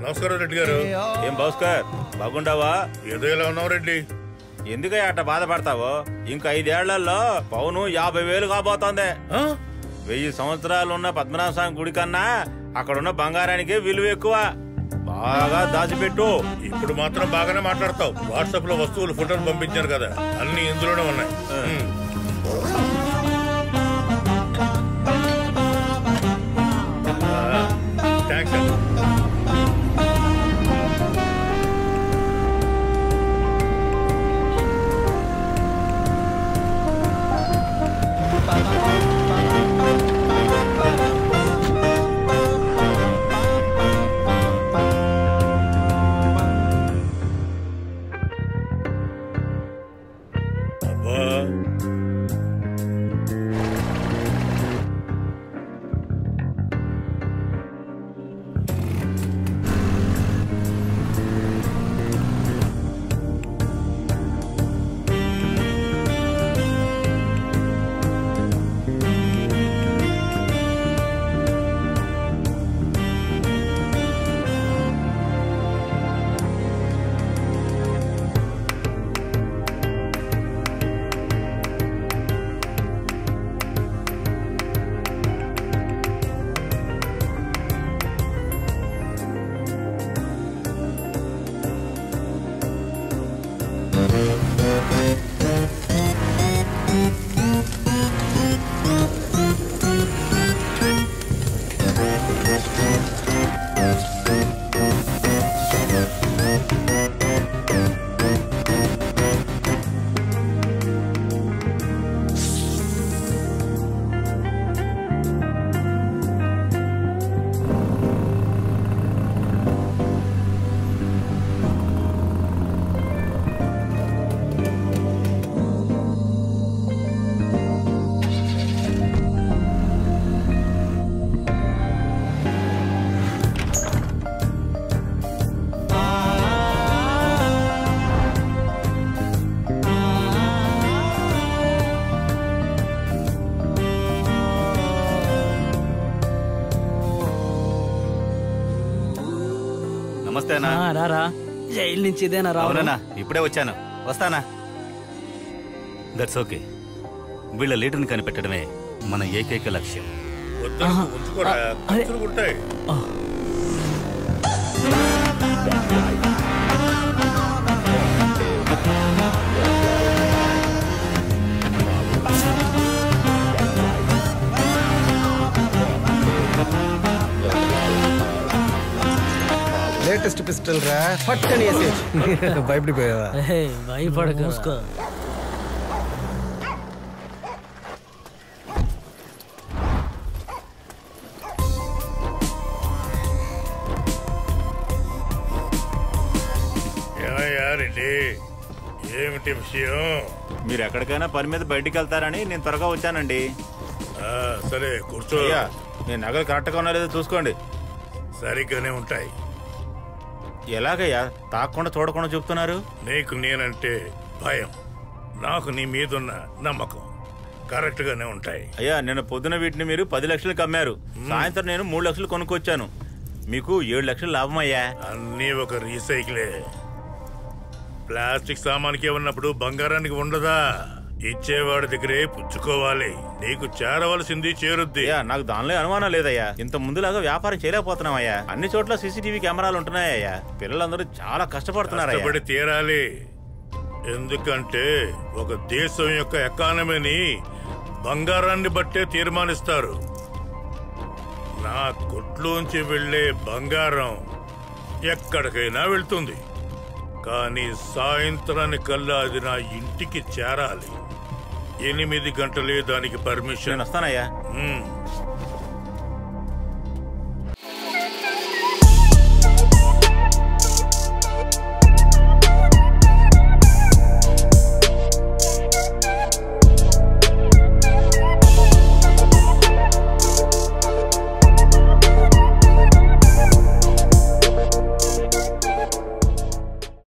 నమస్కారం రెడ్డి గారు ఏం భాస్కర్ బాగుండావా ఏదో ఇలా ఉన్నావు రెడ్డి ఎందుకయ్యా అట్ట బాధపడతావు ఇంకా ఐదేళ్లలో పౌను యాభై వేలు కాబోతోంది ఆ? వెయ్యి సంవత్సరాలు ఉన్న పద్మనాభ స్వామి గుడి కన్నా అక్కడున్న బంగారానికి విలువ ఎక్కువ బాగా దాచిపెట్టు ఇప్పుడు మాత్రం బాగానే మాట్లాడతావు వాట్సాప్ లో వస్తువులు ఫోటోలు పంపించారు కదా అన్ని ఇందులోనే ఉన్నాయి ఉమ్. ఆ, థాంక్స్ అండి అబ్బా నమస్తే అన్నా ఆ, రారా జైలు నుంచి ఇదేనా రావడం అవునన్నా ఇప్పుడే వచ్చాను వస్తానా దట్స్ ఓకే వీళ్ళ లీడర్ని కనిపెట్టడమే మన ఏకైక లక్ష్యం వద్దని ఉంచుకోరా అదే. ఖర్చులు ఉంటాయి లేటెస్ట్ పిస్టల్ రా పట్టని భయపడిపోయావా ఏహే, భయపడక ఏమయ్యా రెడ్డి ఏమిటి విషయం మీరు ఎక్కడికైనా పని మీద బయటికి వెళ్తారని నేను త్వరగా వచ్చానండి ఆ, సరే కూర్చో అయ్యా నేను నగలు కరెక్ట్గా ఉన్నా లేదో చూసుకోండి సరిగ్గానే ఉంటాయి ఎలాగయ్యా తాకుండా చూడకుండా చెప్తున్నారు నీకు నేనంటే భయం నాకు నీ మీదున్న నమ్మకం కరెక్ట్ గానే ఉంటాయి అయ్యా నిన్న పొద్దున వీటిని మీరు పది లక్షలకు అమ్మారు సాయంత్రం నేను మూడు లక్షలు కొనుక్కొచ్చాను మీకు ఏడు లక్షలు లాభం అయ్యా అన్నీ ఒక రీసైకిలే ప్లాస్టిక్ సామాన్కే ఉన్నప్పుడు బంగారానికి ఉండదా ఇచ్చేవాడి దగ్గరే పుచ్చుకోవాలి నీకు చేరవలసింది చేరుద్ది అయ్యా నాకు దానిలో అనుమానం లేదయ్యా ఇంత ముందులాగా వ్యాపారం చేయలేకపోతున్నామయ్యా అన్ని చోట్ల సీసీటీవీ కెమెరాలు ఉంటున్నాయ్యా పిల్లలందరూ చాలా కష్టపడుతున్నారయ్యా కష్టపడి తీరాలి ఎందుకంటే ఒక దేశం యొక్క ఎకానమీని బంగారాన్ని బట్టే తీర్మానిస్తారు నా కొట్లోంచి వెళ్ళే బంగారం ఎక్కడికైనా వెళ్తుంది కానీ సాయంత్రానికల్లా అది నా ఇంటికి చేరాలి ఎనిమిది గంటలే దానికి పర్మిషన్ నేను వస్తానయ్యా మ్మ్.